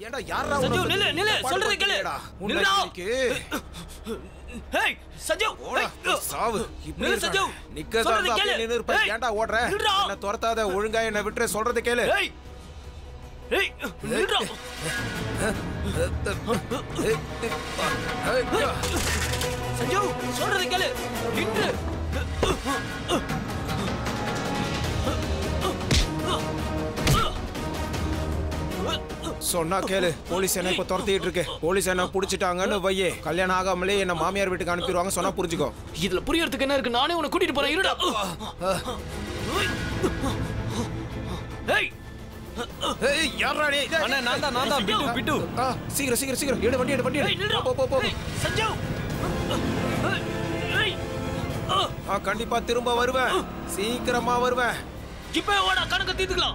ஏன்டா யாரா சஞ்சு, உனக்கு நில்லு, நில்லு, பாடு சொல்றதை கேளு. பண்ணிட்டியேடா. உன்னை நில்லுடா. இன்னைக்கு ஹேய் சஞ்சு போடா, ஏய், சாவு இப்படி நில்லு சஞ்சு இருக்கானே. நிக்கதா சொல்றதை இருந்தா அப்படியே கேளு. நின்னு இருப்ப. ஏய், ஏன்டா ஓடுற நில்லுடா. என்ன துரத்தாத ஒழுங்கா என்ன விட்டுரு சொல்றதை கேளு ஏய் ஏய் நில்லுடா சஞ்சு சொல்றதை கேளு நின்று சொன்னா கேளு போலீஸ் என்ன இப்ப துரத்திட்டு இருக்கு போலீஸ் என்ன புடிச்சிட்டாங்கன்னு வையே கல்யாணம் ஆகாமலே என்ன மாமியார் வீட்டுக்கு அனுப்பிடுவாங்க சொன்னா புரிஞ்சுக்கோ இதுல புரியறதுக்கு என்ன இருக்கு நானே உன்னை கூட்டிட்டு போறேன் இருடா ஏய் ஏய், யார்றா நீ? டேய், அண்ணா நான் தான் நான் தான் பிட்டு பிட்டு ஆ, சீக்கிரம் சீக்கிரம் சீக்கிரம் எடு வண்டி எடு வண்டி ஏய் எடு நில்லுடா போ போ போ ஏய், சஞ்சு ஏய், ஏய் ஆ, ஆ கண்டிப்பா திரும்ப வருவேன் சீக்கிரமா வருவேன் இப்ப ஓடா கணக்கு தீர்த்துக்கலாம்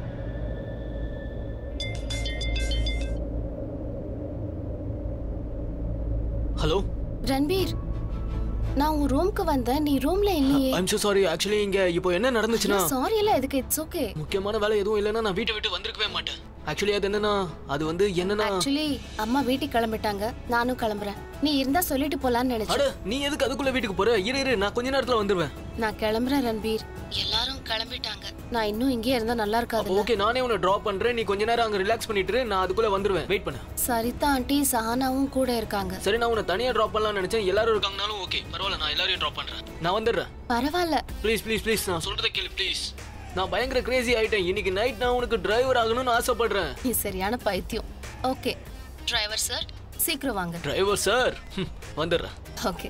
ஹலோ ரன்பீர் நான் உன் ரூம்க்கு வந்தேன் நீ ரூம்ல இல்லையே ஐம் so சாரி ஆக்சுவலி இங்க இப்போ என்ன நடந்துச்சுன்னா சாரி இல்ல இதுக்கு இட்ஸ் ஓகே முக்கியமான வேலை எதுவும் இல்லைன்னா நான் வீட்டை விட்டு வந்திருக்கவே மாட்டேன் ஆக்சுவலி அது என்னன்னா அது வந்து என்னன்னா ஆக்சுவலி அம்மா வீட்டுக்கு கிளம்பிட்டாங்க நானும் கிளம்புறேன் நீ இருந்தா சொல்லிட்டு போலான்னு நினைச்சேன் அட நீ எதுக்கு அதுக்குள்ள வீட்டுக்கு போற இரு இரு நான் கொஞ்ச நேரத்துல வந்துருவேன் நான் கிளம்புறேன் ரன்பீர் எல்லாரும் கிளம்பிட்டாங்க நான் இன்னும் இங்கே இருந்தா நல்லா இருக்காது ஓகே நானே உன்னை டிராப் பண்றேன் நீ கொஞ்ச நேரம் அங்க ரிலாக்ஸ் பண்ணிட்டு இரு, நான் அதுக்குள்ள வந்துருவேன் வெயிட் பண்ணு சரிதா ஆண்டி சஹானாவும் கூட இருக்காங்க சரி நான் உன்னை தனியா டிராப் பண்ணலாம்னு நினைச்சேன் எல்லாரும் இருக்காங்கனாலும் ஓகே பரவாயில்ல நான் எல்லாரையும் டிராப் பண்றேன் நான் வந்துடுறேன் பரவாயில்ல ப்ளீஸ் ப்ளீஸ் ப்ளீஸ் நான் சொல்றத கேளு ப்ளீஸ் நான் பயங்கர கிரேசி ஆயிட்டேன் இன்னைக்கு நைட் நான் உனக்கு டிரைவர் ஆகணும்னு ஆசைப்படுறேன் நீ சரியான பைத்தியம் ஓகே டிரைவர் சார் சீக்கிரம் வாங்க டிரைவர் சார் வந்துடுறேன் ஓகே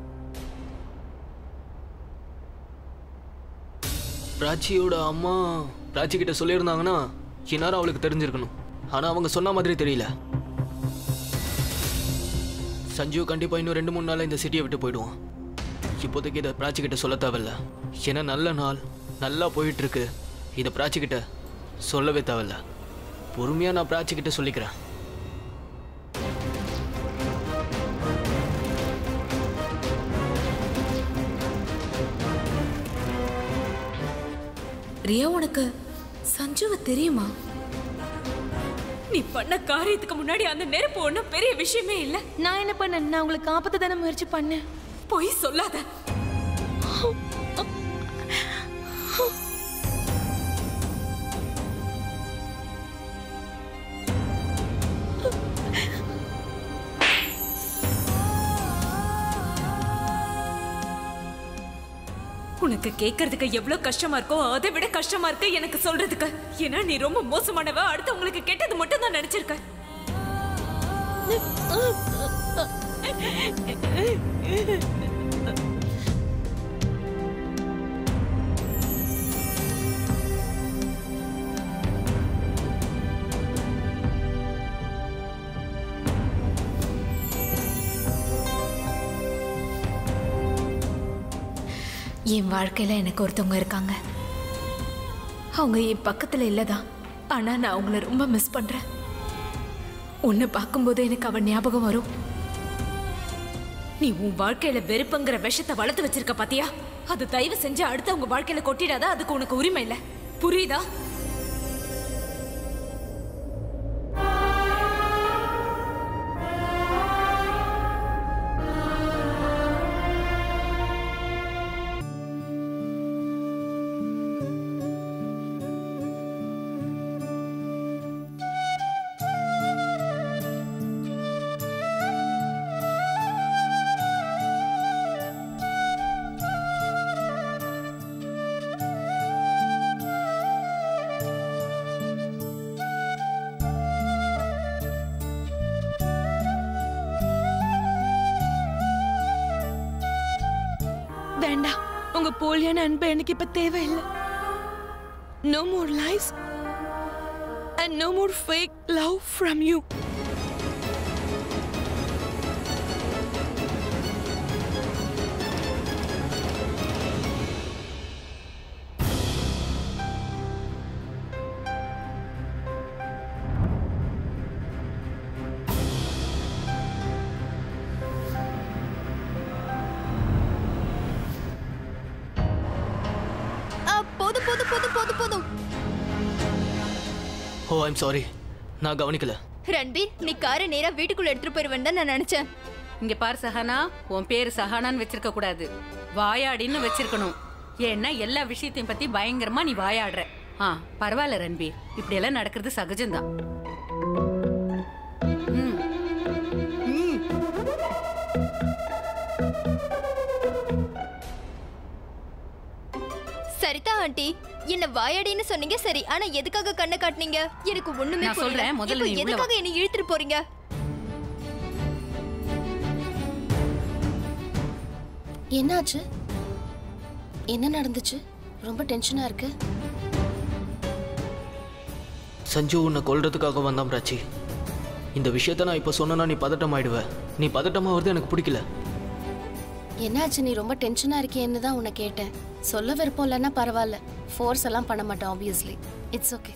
பிராச்சியோட அம்மா பிராச்சி கிட்ட சொல்லியிருந்தாங்கன்னா இந்நேரம் அவளுக்கு தெரிஞ்சிருக்கணும் ஆனா அவங்க சொன்ன மாதிரி தெரியல சஞ்சு கண்டிப்பா இன்னும் ரெண்டு மூணு நாள்ல இந்த சிட்டியை விட்டு போயிடுவான் இப்போதைக்கு இதை பிராச்சி கிட்ட சொல்ல தேவையில்ல ஏன்னா நல்ல நாள் நல்லா போயிட்டு இருக்கு இதை பிராச்சி கிட்ட சொல்லவே தேவையில்ல பொறுமையா நான் பிராச்சி கிட்ட சொல்லிக்கிறேன் ரியா உனக்கு சஞ்சுவ தெரியுமா நீ பண்ண காரியத்துக்கு முன்னாடி அந்த நெருப்பு ஒண்ணும் பெரிய விஷயமே இல்ல நான் என்ன பண்ணேன் நான் உங்களுக்கு காப்பாத்த தானே முயற்சி பண்ணேன் பொய் சொல்லாத உனக்கு கேட்கறதுக்கு எவ்வளவு கஷ்டமா இருக்கோ அதை விட கஷ்டமா இருக்கு எனக்கு சொல்றதுக்கு ஏன்னா நீ ரொம்ப மோசமானவ அடுத்தவங்களுக்கு கெட்டது மட்டும் தான் நினைச்சிருக்க என் வாழ்க்கையில எனக்கு ஒருத்தவங்க இருக்காங்க அவங்க என் பக்கத்துல இல்லதான் ஆனா நான் அவங்கள ரொம்ப மிஸ் பண்றேன் உன்னை பார்க்கும்போது எனக்கு அவன் ஞாபகம் வரும் நீ உன் வாழ்க்கையில வெறுப்புங்கிற விஷத்தை வளர்த்து வச்சிருக்க பாத்தியா அது தயவு செஞ்சு அடுத்தவங்க வாழ்க்கையில கொட்டிடாத அதுக்கு உனக்கு உரிமை இல்ல புரியுதா வேண்டாம் உங்க போலியான அன்பு எனக்கு இப்ப தேவையில்லை no more lies and no more fake love from you போதும் போதும் போதும் போதும் போதும் ஓ ஐம் சாரி நான் கவனிக்கல ரன்பீர் நீ காரை நேரா வீட்டுக்குள்ள எடுத்துட்டு போயிருவேன் தான் நான் நினைச்சேன் இங்க பார் சஹானா உன் பேரு சஹானான்னு வச்சிருக்க கூடாது வாயாடின்னு வச்சிருக்கணும் ஏன்னா எல்லா விஷயத்தையும் பத்தி பயங்கரமா நீ வாயாடுற ஆ பரவாயில்ல ரன்பீர் இப்படி எல்லாம் நடக்கிறது சகஜம்தான் ம். சரிதா ஆண்டி என்ன வாயாடின்னு சொன்னீங்க சரி ஆனா எதுக்காக கண்ணை காட்டுனீங்க எனக்கு ஒண்ணுமே நான் புரியல. சொல்றேன், முதல்ல இப்போ நீ உள்ள வா. எதுக்காக என்ன இழுத்துட்டு போறீங்க என்னாச்சு என்ன நடந்துச்சு ரொம்ப டென்ஷனா இருக்கு சஞ்சு உன்னை கொல்றதுக்காக வந்தான் பிராச்சி இந்த விஷயத்த நான் இப்போ சொன்னேன்னா நீ பதட்டம் ஆயிடுவ நீ பதட்டமாகிறது எனக்கு பிடிக்கல என்னாச்சு நீ ரொம்ப டென்ஷனா இருக்கேன்னு தான் உன்னை கேட்டேன் சொல்ல விருப்பம் இல்லைன்னா பரவாயில்ல ஃபோர்ஸ் எல்லாம் பண்ண மாட்டேன் ஆப்வியஸ்லி இட்ஸ் ஓகே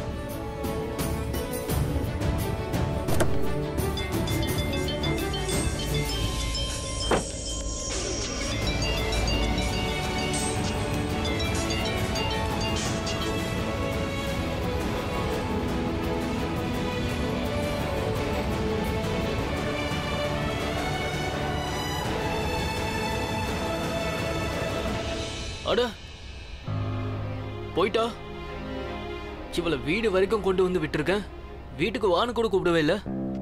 அட போயிட்டா இவளை வீடு வரைக்கும் கொண்டு வந்து விட்டுருக்கேன் வீட்டுக்கு வான்னு கூட கூப்பிடவே இல்லை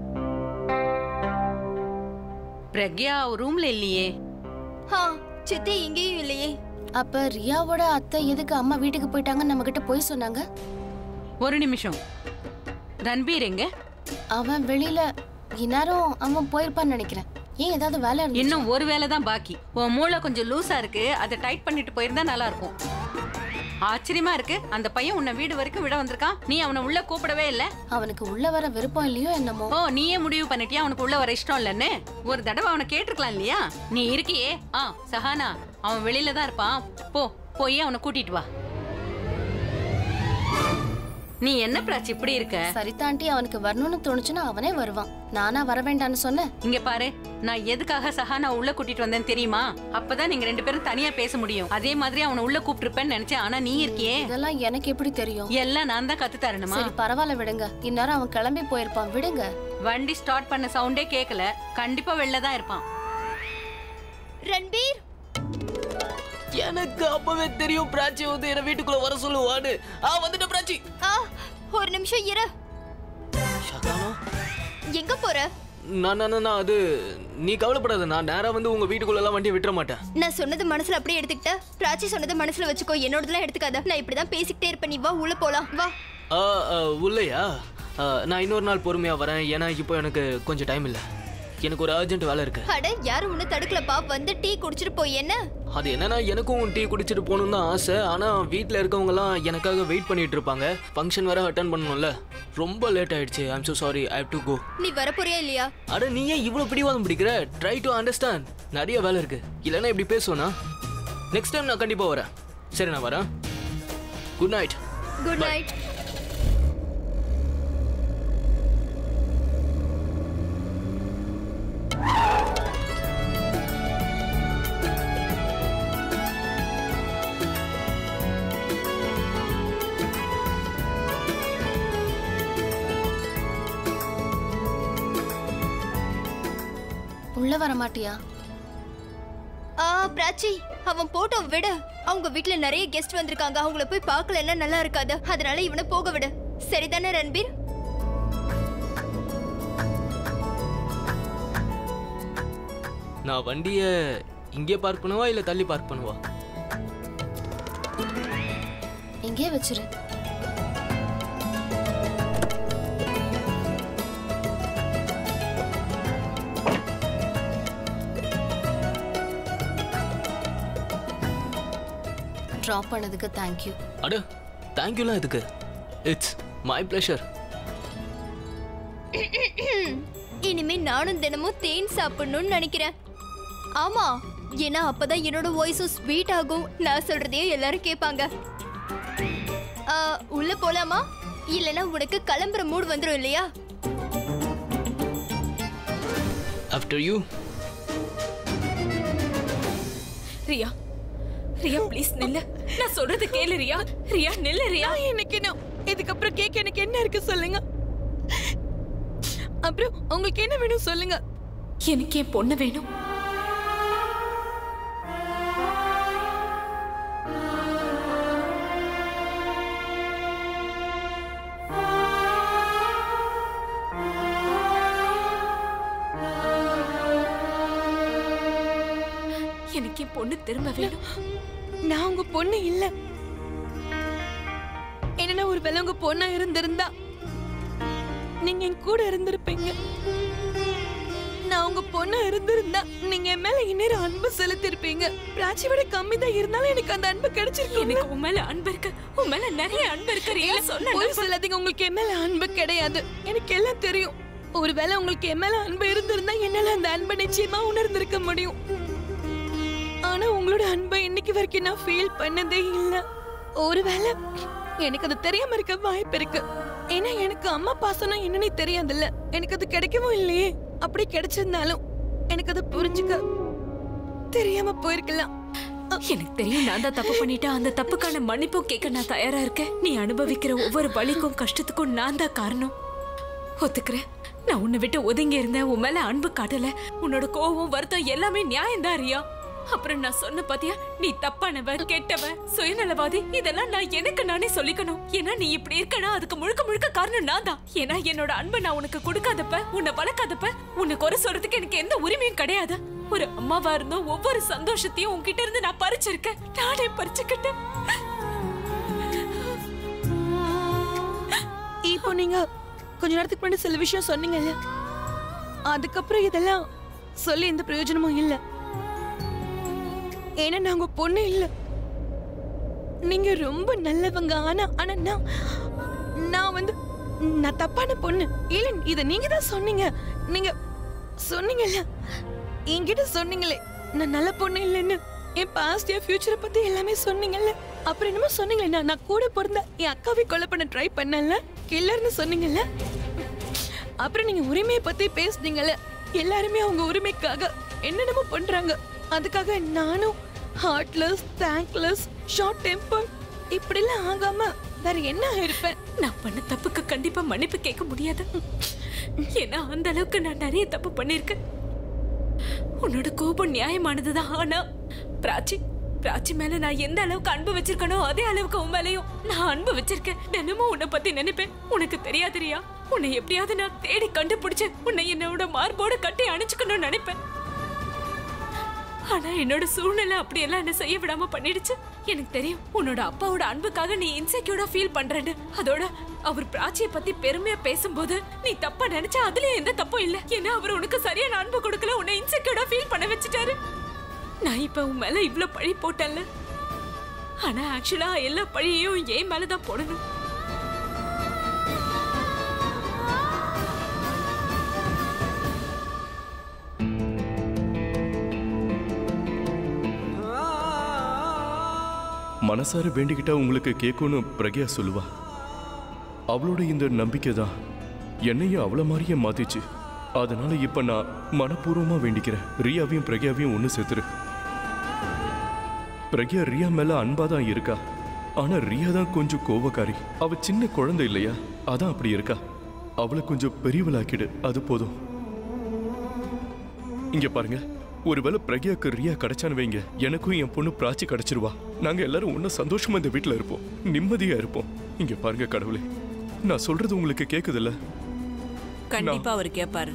பிரக்யா ரூம்ல இல்லையே ஹா சித்தி இங்கேயும் இல்லையே அப்ப ரியாவோட அத்தை எதுக்கு அம்மா வீட்டுக்கு போயிட்டாங்கன்னு நம்ம கிட்ட போய் சொன்னாங்க ஒரு நிமிஷம் ரன்பீர் எங்க அவன் வெளியில இந்நேரம் அவன் போயிருப்பான்னு நினைக்கிறேன் ஏன் ஏதாவது வேலை இருந்து இன்னும் ஒரு வேலை தான் பாக்கி உன் மூளை கொஞ்சம் லூசா இருக்கு அதை டைட் பண்ணிட்டு போயிருந்தா நல்லா இருக்கும் ஆச்சரியமா இருக்கு அந்த பையன் உன்னை வீடு வரைக்கும் விட வந்திருக்கான் நீ அவனை உள்ள கூப்பிடவே இல்ல அவனுக்கு உள்ள வர விருப்பம் இல்லையோ என்னமோ ஓ நீயே முடிவு பண்ணிட்டியா அவனுக்கு உள்ள வர இஷ்டம் இல்லைன்னு ஒரு தடவை அவனை கேட்டிருக்கலாம் இல்லையா நீ இருக்கியே ஆ சஹானா அவன் வெளியில தான் இருப்பான் போ போய் அவனை கூட்டிட்டு வா நீ என்ன பிராச்சி இப்படி இருக்க சரிதாண்டி அவனுக்கு வரணும்னு தோணுச்சுன்னா அவனே வருவான் நானா வர வேண்டாம்னு சொன்னேன் இங்க பாரு நான் எதுக்காக சஹானா உள்ள கூட்டிட்டு வந்தேன் தெரியுமா அப்பதான் நீங்க ரெண்டு பேரும் தனியா பேச முடியும் அதே மாதிரி அவனை உள்ள கூப்பிட்டுருப்பேன்னு நினைச்சேன் ஆனா நீ இருக்கியே இதெல்லாம் எனக்கு எப்படி தெரியும் எல்லாம் நான் தான் கத்து தரணுமா சரி பரவாயில்ல விடுங்க இந்நேரம் அவன் கிளம்பி போயிருப்பான் விடுங்க வண்டி ஸ்டார்ட் பண்ண சவுண்டே கேட்கல கண்டிப்பா வெளில தான் இருப்பான் ரன்பீர் எனக்கு அப்பவே தெரியும் பிராச்சி வந்து என்ன வீட்டுக்குள்ள வர சொல்லுவான்னு ஆ வந்துட்ட பிராச்சி ஆ ஒரு நிமிஷம் இரு ஷகானா எங்க போற நான் நான் நான், நான் அது நீ கவலைப்படாத நான் நேரா வந்து உங்க வீட்டுக்குள்ள எல்லாம் வண்டியை விட்டுற மாட்டேன் நான் சொன்னது மனசுல அப்படியே எடுத்துக்கிட்ட பிராச்சி சொன்னது மனசுல வச்சுக்கோ என்னோடதெல்லாம் எடுத்துக்காத நான் இப்படிதான் பேசிக்கிட்டே இருப்பேன் நீ வா உள்ள போலாம் வா ஆ, ஆ, உள்ளையா ஆ, நான் இன்னொரு நாள் பொறுமையா வரேன் ஏன்னா இப்போ எனக்கு கொஞ்சம் டைம் இல்லை எனக்கு ஒரு அர்ஜென்ட் வேலை இருக்கு அட யாரும் உன்னை தடுக்கலப்பா வந்து டீ குடிச்சிட்டு போய் என்ன அது என்னன்னா எனக்கும் டீ குடிச்சிட்டு போகணும்னு தான் ஆசை ஆனா வீட்டில் இருக்கவங்கலாம் எனக்காக வெயிட் பண்ணிட்டு இருப்பாங்க ஃபங்க்ஷன் வேற அட்டன் பண்ணணும்ல ரொம்ப லேட் ஆயிடுச்சு I'm so sorry I have to go நீ வரப்போறியா இல்லையா அட நீ ஏன் இவ்வளோ பிடிவாதம் பிடிக்கிற ட்ரை டு அண்டர்ஸ்டாண்ட் நிறைய வேலை இருக்கு இல்லைன்னா இப்படி பேசுவேனா நெக்ஸ்ட் டைம் நான் கண்டிப்பாக வரேன் சரி நான் வரேன் குட் நைட் குட் நைட் உள்ள வர மாட்டியா ஆ பிராச்சி அவன் போட்டோ விடு அவங்க வீட்ல நிறைய கெஸ்ட் வந்திருக்காங்க அவங்கள போய் பார்க்கலன்னா நல்லா இருக்காது அதனால இவனை போக விடு சரிதானே ரன்பீர் நான் வண்டியை இங்கே பார்க் பண்ணுவா இல்லை தள்ளி பார்க் பண்ணுவா இங்கே வச்சிரு ட்ராப் பண்ணதுக்கு தேங்க்யூ அட தேங்க்யூலாம் இதுக்கு இட்ஸ் மை ப்ளஷர் இனிமே நானும் தினமும் தேன் சாப்பிடணும்னு நினைக்கிறேன் ஆமா ஏன்னா அப்பதான் என்னோட வாய்ஸும் ஸ்வீட் ஆகும் நான் சொல்றதையும் எல்லாரும் கேட்பாங்க ஆ, உள்ள போலாமா இல்லனா உனக்கு கிளம்புற மூடு வந்துரும் இல்லையா after you Riya Riya please நில்லு நான் சொல்றது கேளு ரியா ரியா நில்லு ரியா எனக்கு என்ன இதுக்கப்புறம் கேட்க எனக்கு என்ன இருக்கு சொல்லுங்க அப்புறம் உங்களுக்கு என்ன வேணும் சொல்லுங்க எனக்கு என் பொண்ணு வேணும் எனக்கு என் பொண்ணு திரும்ப வேணும் நான் உங்க பொண்ணு இல்ல என்னன்னா ஒரு வேளை உங்க பொண்ணா இருந்திருந்தா நீங்க என் கூட இருந்திருப்பீங்க நான் உங்க பொண்ணா இருந்திருந்தா நீங்க என் மேல இந்நேரம் அன்பு செலுத்திருப்பீங்க பிராச்சி விட கம்மி தான் இருந்தாலும் எனக்கு அந்த அன்பு கிடைச்சிருக்கு எனக்கு உன் மேல அன்பு இருக்கு உன் மேல நிறைய அன்பு இருக்கு ரியலா சொன்ன போய் சொல்லாதீங்க உங்களுக்கு என் மேல அன்பு கிடையாது எனக்கு எல்லாம் தெரியும் ஒருவேளை உங்களுக்கு என் மேல அன்பு இருந்திருந்தா என்னால அந்த அன்பை நிச்சயமா உணர்ந்திருக்க முடியும் ஆனா உங்களோட அன்பை இன்னைக்கு வரைக்கும் நான் ஃபீல் பண்ணதே இல்ல ஒருவேளை எனக்கு அது தெரியாம இருக்க வாய்ப்பு இருக்கு ஏன்னா எனக்கு அம்மா பாசனம் என்னன்னே தெரியாதுல்ல எனக்கு அது கிடைக்கவும் இல்லையே அப்படி கிடைச்சிருந்தாலும் எனக்கு அது புரிஞ்சுக்க தெரியாம போயிருக்கலாம் எனக்கு தெரியும் நான் தான் தப்பு பண்ணிட்டேன் அந்த தப்புக்கான மன்னிப்பும் கேட்க நான் தயாரா இருக்கேன் நீ அனுபவிக்கிற ஒவ்வொரு வலிக்கும் கஷ்டத்துக்கும் நான் தான் காரணம் ஒத்துக்கிறேன் நான் உன்னை விட்டு ஒதுங்கி இருந்தேன் உன் மேல அன்பு காட்டல உன்னோட கோவம் வருத்தம் எல்லாமே நியாயம் தான் ரியா அப்புறம் நான் சொன்ன பாத்தியா நீ தப்பானவ கெட்டவ சுயநலவாதி இதெல்லாம் நான் எனக்கு நானே சொல்லிக்கணும் ஏன்னா நீ இப்படி இருக்கனா அதுக்கு முழுக்க முழுக்க காரணம் நான் தான் ஏன்னா என்னோட அன்பை நான் உனக்கு கொடுக்காதப்ப உன்னை வளர்க்காதப்ப உன்னை குறை சொல்றதுக்கு எனக்கு எந்த உரிமையும் கிடையாது ஒரு அம்மாவா இருந்தும் ஒவ்வொரு சந்தோஷத்தையும் உன்கிட்ட இருந்து நான் பறிச்சிருக்கேன் நானே பறிச்சுக்கிட்டேன் இப்போ நீங்க கொஞ்ச நேரத்துக்கு முன்னாடி சில விஷயம் சொன்னீங்கல்ல அதுக்கப்புறம் இதெல்லாம் சொல்லி எந்த பிரயோஜனமும் இல்ல ஏன்னா நான் உங்க பொண்ணு இல்ல நீங்க ரொம்ப நல்லவங்க ஆனா ஆனா நான் நான் வந்து நான் தப்பான பொண்ணு இல்ல இத நீங்க தான் சொன்னீங்க நீங்க சொன்னீங்கல்ல என்கிட்ட சொன்னீங்களே நான் நல்ல பொண்ணு இல்லைன்னு என் பாஸ்ட் என் ஃபியூச்சரை பத்தி எல்லாமே சொன்னீங்கல்ல அப்புறம் என்னமோ சொன்னீங்களே நான் நான் கூட பிறந்த என் அக்காவை கொலை பண்ண ட்ரை பண்ணல கில்லர்னு சொன்னீங்கல்ல அப்புறம் நீங்க உரிமையை பத்தி பேசுனீங்கல்ல எல்லாருமே அவங்க உரிமைக்காக என்னென்னமோ பண்றாங்க அதுக்காக நானும் ஹார்ட்லெஸ் தேங்க்லெஸ் ஷார்ட் டெம்பர் இப்படிலாம் ஆகாம வேற என்ன இருப்பேன் நான் பண்ண தப்புக்கு கண்டிப்பா மன்னிப்பு கேட்க முடியாது ஏன்னா அந்த அளவுக்கு நான் நிறைய தப்பு பண்ணிருக்கேன் உன்னோட கோபம் நியாயமானதுதான் ஆனா பிராச்சி பிராச்சி மேல நான் எந்த அளவுக்கு அன்பு வச்சிருக்கனோ அதே அளவுக்கு உன் மேலயும் நான் அன்பு வச்சிருக்கேன் தினமும் உன்னை பத்தி நினைப்பேன் உனக்கு தெரியாதுரியா உன்னை எப்படியாவது நான் தேடி கண்டுபிடிச்சு உன்னை என்னோட மார்போட கட்டி அணைச்சுக்கணும்னு நினைப்பேன் ஆனா என்னோட சூழ்நிலை அப்படியெல்லாம் என்ன செய்ய விடாம பண்ணிடுச்சு எனக்கு தெரியும் உன்னோட அப்பாவோட அன்புக்காக நீ இன்செக்யூர்டா ஃபீல் பண்றேன்னு அதோட அவர் பிராச்சிய பத்தி பெருமையா பேசும்போது நீ தப்பா நினைச்சா அதுலயும் எந்த தப்பும் இல்ல ஏன்னா அவர் உனக்கு சரியான அன்பு கொடுக்கல உன்னை இன்செக்யூர்டா ஃபீல் பண்ண வச்சுட்டாரு நான் இப்ப உன் மேல இவ்ளோ பழி போட்டேன்ல ஆனா ஆக்சுவலா எல்லா பழியையும் ஏன் மேலதான் போடணும் மனசார வேண்டிக்கிட்டா உங்களுக்கு கேட்கும்னு பிரக்யா சொல்லுவா அவளோட இந்த நம்பிக்கை தான் என்னையும் அவள மாதிரியே மாத்திச்சு அதனால இப்ப நான் மனப்பூர்வமா வேண்டிக்கிறேன் ரியாவையும் பிரக்யாவையும் ஒன்று சேர்த்துரு பிரக்யா ரியா மேல அன்பா தான் இருக்கா ஆனா ரியா தான் கொஞ்சம் கோவக்காரி அவ சின்ன குழந்தை இல்லையா அதான் அப்படி இருக்கா அவளை கொஞ்சம் பெரியவளாக்கிடு அது போதும் இங்க பாருங்க ஒருவேளை பிரக்யாக்கு ரியா கிடைச்சான்னு வைங்க எனக்கும் என் பொண்ணு பிராச்சி கிடைச்சிருவா நாங்க எல்லாரும் ஒன்னும் சந்தோஷமா இந்த வீட்ல இருப்போம் நிம்மதியா இருப்போம் இங்க பாருங்க கடவுளே நான் சொல்றது உங்களுக்கு கேக்குதுல்ல கண்டிப்பா அவர் கேட்பாரு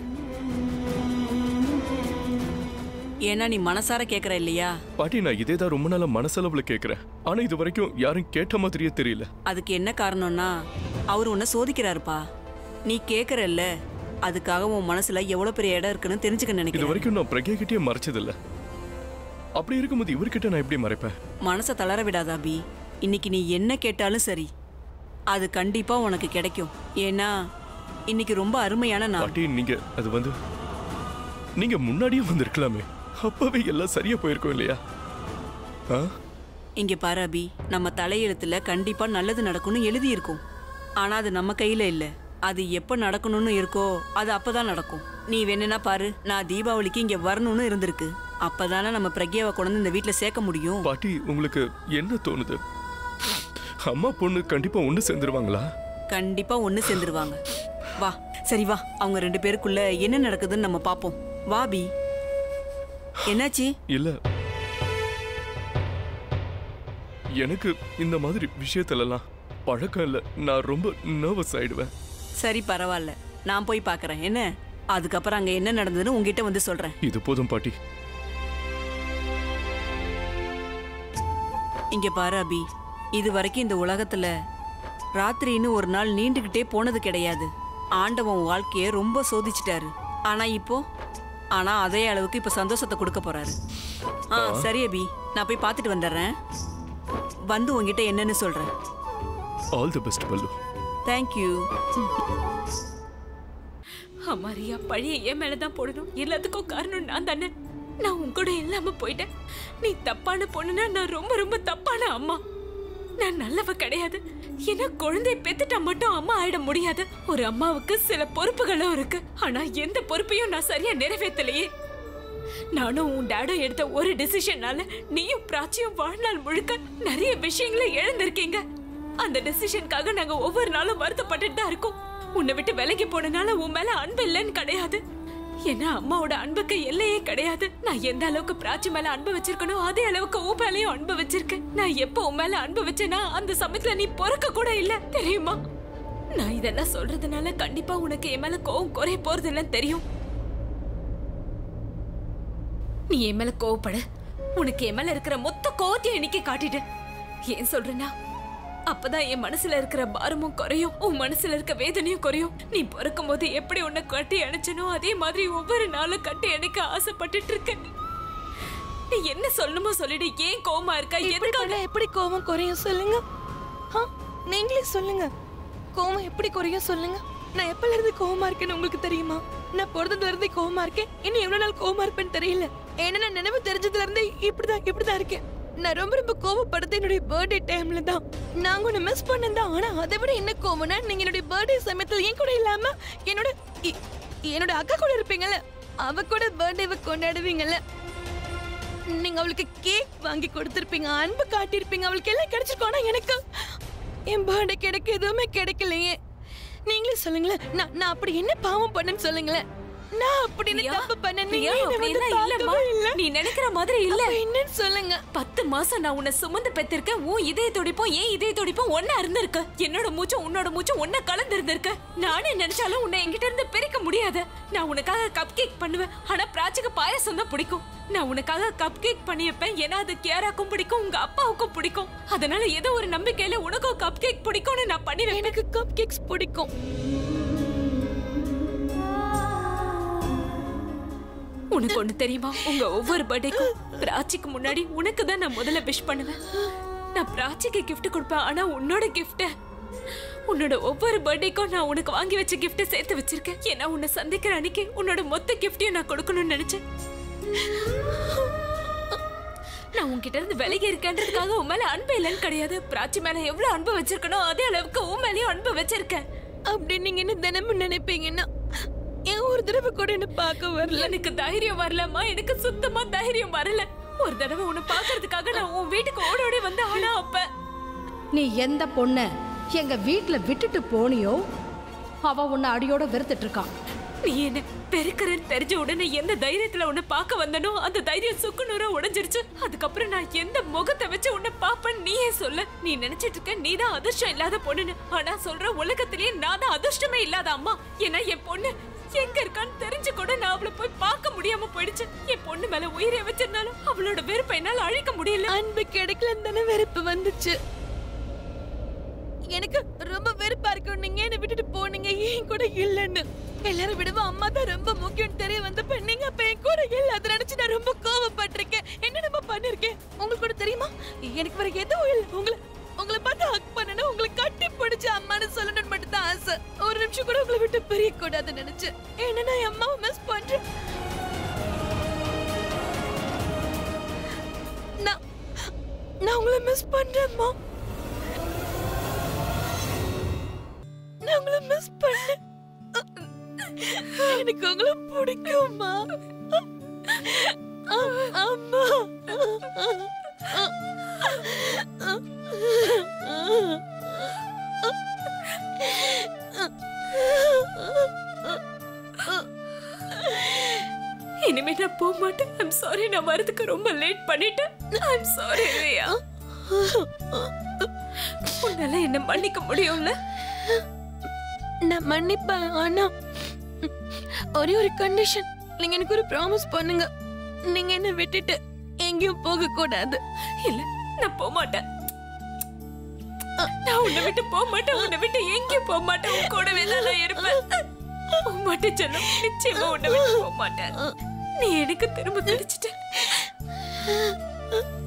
ஏன்னா நீ மனசார கேக்குற இல்லையா பாட்டி நான் இதே தான் ரொம்ப நாளா மனசளவுல கேக்குறேன் ஆனா இது வரைக்கும் யாரும் கேட்ட மாதிரியே தெரியல அதுக்கு என்ன காரணம்னா அவர் உன்னை சோதிக்கிறாருப்பா நீ கேக்குறல்ல அதுக்காக உன் மனசுல எவ்வளவு பெரிய இடம் இருக்குன்னு தெரிஞ்சுக்க இது நினைக்கிறேன் வரைக்கும் நான் பிரக்யா கிட்டே மறைச்சதில்ல அப்படி இருக்கும்போது இவர்கிட்ட நான் எப்படி மறைப்பேன் மனசை தளர விடாத அபி இன்னைக்கு நீ என்ன கேட்டாலும் சரி அது கண்டிப்பா உனக்கு கிடைக்கும் ஏன்னா இன்னைக்கு ரொம்ப அருமையான நாள் பாட்டி நீங்க அது வந்து நீங்க முன்னாடியே வந்திருக்கலாமே அப்பவே எல்லாம் சரியா போயிருக்கும் இல்லையா ஆ இங்க பாரு அபி நம்ம தலையெழுத்துல கண்டிப்பா நல்லது நடக்கும்னு எழுதி இருக்கும் ஆனா அது நம்ம கையில இல்ல அது எப்ப நடக்கணும்னு இருக்கோ அது அப்பதான் நடக்கும் நீ வேணும்னா பாரு நான் தீபாவளிக்கு இங்க வரணும்னு இருந்திருக்கு அப்பதானே நம்ம பிரக்யாவை கொண்டு இந்த வீட்ல சேர்க்க முடியும் பாட்டி உங்களுக்கு என்ன தோணுது அம்மா பொண்ணு கண்டிப்பா ஒண்ணு சேர்ந்துருவாங்களா கண்டிப்பா ஒண்ணு சேர்ந்துருவாங்க வா சரி வா அவங்க ரெண்டு பேருக்குள்ள என்ன நடக்குதுன்னு நம்ம பாப்போம் வா பி என்னாச்சு இல்ல எனக்கு இந்த மாதிரி விஷயத்துலலாம் பழக்கம் இல்லை நான் ரொம்ப நர்வஸ் ஆயிடுவேன் சரி பரவாயில்ல நான் போய் பார்க்கறேன் என்ன அதுக்கப்புறம் அங்க என்ன நடந்ததுன்னு உங்ககிட்ட வந்து சொல்றேன் இது போதும் பாட்டி இங்க பாரு அபி இது வரைக்கும் இந்த உலகத்துல ராத்திரின்னு ஒரு நாள் நீண்டுகிட்டே போனது கிடையாது ஆண்டவன் உன் வாழ்க்கைய ரொம்ப சோதிச்சிட்டாரு ஆனா இப்போ ஆனா அதே அளவுக்கு இப்ப சந்தோஷத்தை கொடுக்க போறாரு ஆ சரி அபி நான் போய் பார்த்துட்டு வந்துடுறேன் வந்து உங்ககிட்ட என்னன்னு சொல்றேன் ஆல் தி பெஸ்ட் பல்லு தேங்க்யூ அம்மா ரியா பழிய என் மேலதான் போடணும் எல்லாத்துக்கும் காரணம் நான் தானே நான் உன் கூட இல்லாம போயிட்டேன் நீ தப்பான பொண்ணுனா நான் ரொம்ப ரொம்ப தப்பான அம்மா நான் நல்லவ கிடையாது ஏன்னா குழந்தை பெத்துட்டா மட்டும் அம்மா ஆயிட முடியாது ஒரு அம்மாவுக்கு சில பொறுப்புகளும் இருக்கு ஆனா எந்த பொறுப்பையும் நான் சரியா நிறைவேற்றலையே நானும் உன் டேடும் எடுத்த ஒரு டிசிஷனால நீயும் பிராச்சியும் வாழ்நாள் முழுக்க நிறைய விஷயங்களை இழந்திருக்கீங்க அந்த டெசிஷனுக்காக நாங்க ஒவ்வொரு நாளும் வருத்தப்பட்டுட்டு தான் இருக்கோம் உன்னை விட்டு விலகி போனனால உன் மேல அன்பு இல்லைன்னு கிடையாது ஏன்னா அம்மாவோட அன்புக்கு எல்லையே கிடையாது நான் எந்த அளவுக்கு பிராச்சி மேல அன்பு வச்சிருக்கனோ அதே அளவுக்கு உன் மேலயும் அன்பு வச்சிருக்கேன் நான் எப்போ உன் மேல அன்பு வச்சேனா அந்த சமயத்துல நீ பொறுக்க கூட இல்ல தெரியுமா நான் இதெல்லாம் சொல்றதுனால கண்டிப்பா உனக்கு என் மேல கோவம் குறைய போறது இல்லைன்னு தெரியும் நீ என் மேல கோவப்படு உனக்கு என் மேல இருக்கிற மொத்த கோவத்தையும் இன்னைக்கு காட்டிடு ஏன் சொல்றேன்னா அப்பதான் என் மனசுல இருக்கிற பாரமும் குறையும் உன் மனசுல இருக்க வேதனையும் குறையும் நீ பிறக்கும் போது எப்படி உன்னை கட்டி அணைச்சனோ அதே மாதிரி ஒவ்வொரு நாளும் கட்டி அணைக்க ஆசைப்பட்டுட்டு இருக்க நீ என்ன சொல்லணுமோ சொல்லிடு ஏன் கோவமா இருக்கா எப்படி எதுக்காக பண்ணா எப்படி கோவம் குறையும் சொல்லுங்க ஆ, நீங்களே சொல்லுங்க கோவம் எப்படி குறையும் சொல்லுங்க நான் எப்பல இருந்து கோவமா இருக்கேன்னு உங்களுக்கு தெரியுமா நான் பிறந்ததுல இருந்தே கோவமா இருக்கேன் இன்னும் எவ்வளவு நாள் கோவமா இருப்பேன்னு தெரியல ஏன்னா நான் நினைவு தெரிஞ்சதுல இருந்தே இப்படிதான் இப்படிதான் இருக்கேன் நான் ரொம்ப ரொம்ப கோவப்படுறது என்னுடைய பர்த்டே டைம்ல தான் நாங்க உன்னை மிஸ் பண்ணதான் ஆனா அதை விட என்ன கோவம்னா நீங்க என்னுடைய பர்த்டே சமயத்துல என் கூட இல்லாம என்னோட இ- என்னோட அக்கா கூட இருப்பீங்கல்ல அவ கூட பர்த்டேவை கொண்டாடுவீங்கல்ல நீங்க அவளுக்கு கேக் வாங்கி கொடுத்திருப்பீங்க அன்பு காட்டியிருப்பீங்க அவளுக்கு எல்லாம் கிடைச்சிருக்கும் ஆனா எனக்கு என் பர்த்டே கிடைக்க எதுவுமே கிடைக்கலையே நீங்களே சொல்லுங்களேன் நான் நான் அப்படி என்ன பாவம் பண்ணேன்னு சொல்லுங்களேன் நான் அப்படி என்ன பிரியா, தப்பு பண்ணேன் பிரியா, நீங்க என்னை வந்து அப்படியெல்லாம் இல்லம்மா. பார்க்கவே இல்ல. நீ நினைக்கிற மாதிரி இல்ல அப்ப என்னன்னு சொல்லுங்க பத்து மாசம் நான் உன்னை சுமந்து பெத்திருக்கேன் உன் இதய துடிப்பும் ஏன் இதய துடிப்பும் ஒன்னா இருந்திருக்கு என்னோட மூச்சும் உன்னோட மூச்சும் ஒன்னா கலந்து இருந்திருக்கு நானே நினைச்சாலும் உன்னை என்கிட்ட இருந்து பிரிக்க முடியாது நான் உனக்காக கப் கேக் பண்ணுவேன் ஆனா பிராச்சிக்கு பாயசம் தான் பிடிக்கும் நான் உனக்காக கப் கேக் பண்ணி வைப்பேன் ஏன்னா அது கேராக்கும் பிடிக்கும் உங்க அப்பாவுக்கும் பிடிக்கும் அதனால ஏதோ ஒரு நம்பிக்கையில உனக்கும் கப் கேக் பிடிக்கும்னு நான் பண்ணி வைப்பேன் எனக்கு கப் கேக்ஸ் பிடிக்கும் உனக்கு ஒண்ணு தெரியுமா உங்க ஒவ்வொரு பர்த்டேக்கும் பிராச்சிக்கு முன்னாடி உனக்கு தான் நான் முதல்ல விஷ் பண்ணுவேன் நான் பிராச்சிக்கு gift கொடுப்பேன் ஆனா உன்னோட gift உன்னோட ஒவ்வொரு பர்த்டேக்கும் நான் உனக்கு வாங்கி வச்ச gift சேர்த்து வச்சிருக்கேன் ஏன்னா உன்னை சந்திக்கிற அன்னைக்கு உன்னோட மொத்த கிஃப்டையும் நான் கொடுக்கணும்னு நினைச்சேன் நான் உன்கிட்ட இருந்து விலகி இருக்கேன்றதுக்காக உன் மேல அன்பு இல்லைன்னு கிடையாது பிராச்சி மேல எவ்வளவு அன்பு வச்சிருக்கனோ அதே அளவுக்கு உன் மேலயும் அன்பு வச்சிருக்கேன் அப்படி நீங்க என்ன தினமும் நினைப்பீங்கன்னா ஏன் ஒரு தடவை கூட என்ன பார்க்க வரல எனக்கு தைரியம் வரலம்மா எனக்கு சுத்தமா தைரியம் வரல ஒரு தடவை உன்னை பாக்குறதுக்காக நான் உன் வீட்டுக்கு ஓடி ஓடி வந்த ஆனா அப்ப நீ எந்த பொண்ண எங்க வீட்ல விட்டுட்டு போனியோ அவ உன்னை அடியோட வெறுத்துட்டு இருக்கான் நீ என்ன பெருக்கிறன்னு தெரிஞ்ச உடனே எந்த தைரியத்துல உன்னை பார்க்க வந்தனோ அந்த தைரியம் சுக்குநூறா உடைஞ்சிருச்சு அதுக்கப்புறம் நான் எந்த முகத்தை வச்சு உன்னை பாப்பேன்னு நீயே சொல்ல நீ நினைச்சிட்டு இருக்க நீ தான் அதிர்ஷ்டம் இல்லாத பொண்ணுன்னு ஆனா சொல்ற உலகத்திலேயே நான் தான் அதிர்ஷ்டமே இல்லாத அம்மா ஏன்னா என் பொண்ணு எங்க இருக்கான்னு தெரிஞ்சு கூட நான் அவளை போய் பார்க்க முடியாம போயிடுச்சு என் பொண்ணு மேல உயிரை வச்சிருந்தாலும் அவளோட வெறுப்பை என்னால அழிக்க முடியல அன்பு கிடைக்கலன்னு தானே வெறுப்பு வந்துச்சு எனக்கு ரொம்ப வெறுப்பா இருக்கும் நீங்க என்ன விட்டுட்டு போனீங்க ஏன் கூட இல்லைன்னு எல்லாரும் விடவும் அம்மா தான் ரொம்ப முக்கியம் தெரிய வந்தப்ப நீங்க அப்ப என் கூட இல்ல அதை நினைச்சு நான் ரொம்ப கோவப்பட்டிருக்கேன் என்னென்னமோ பண்ணிருக்கேன் உங்களுக்கு கூட தெரியுமா எனக்கு வேற எதுவும் இல்லை உங்களை உங்களை பார்த்து ஹக் பண்ணணும் உங்களை கட்டி பிடிச்சு அம்மான்னு சொல்லணும்னு மட்டும் தான் ஆசை ஒரு நிமிஷம் கூட உங்களை விட்டு பிரிய கூடாதுன்னு நினைச்சு ஏன்னா நான் என் அம்மாவை மிஸ் பண்றேன் நான் நான் உங்களை மிஸ் பண்றேன்மா நான் உங்களை மிஸ் பண்ணேன் எனக்கு உங்களை பிடிக்கும்மா அ- அம்மா இனிமே நான் போக மாட்டேன் ஐம் சாரி நான் வரதுக்கு ரொம்ப லேட் பண்ணிட்டேன் ஐம் சாரி ரியா உன்னால என்ன மன்னிக்க முடியும்ல நான் மன்னிப்பேன் ஆனா ஒரே ஒரு கண்டிஷன் நீங்க எனக்கு ஒரு ப்ராமிஸ் பண்ணுங்க நீங்க என்ன விட்டுட்டு எங்கேயும் போக கூடாது இல்ல நான் போக மாட்டேன் நான் உன்னை விட்டு போக மாட்டேன் உன்னை விட்டு எங்கேயும் போக மாட்டேன் உன் கூடவே தான் நான் இருப்பேன் போக மாட்டேன் செல்லம் நிச்சயமா உன்னை விட்டு போக மாட்டேன் நீ எனக்கு திரும்ப கிடைச்சிட்ட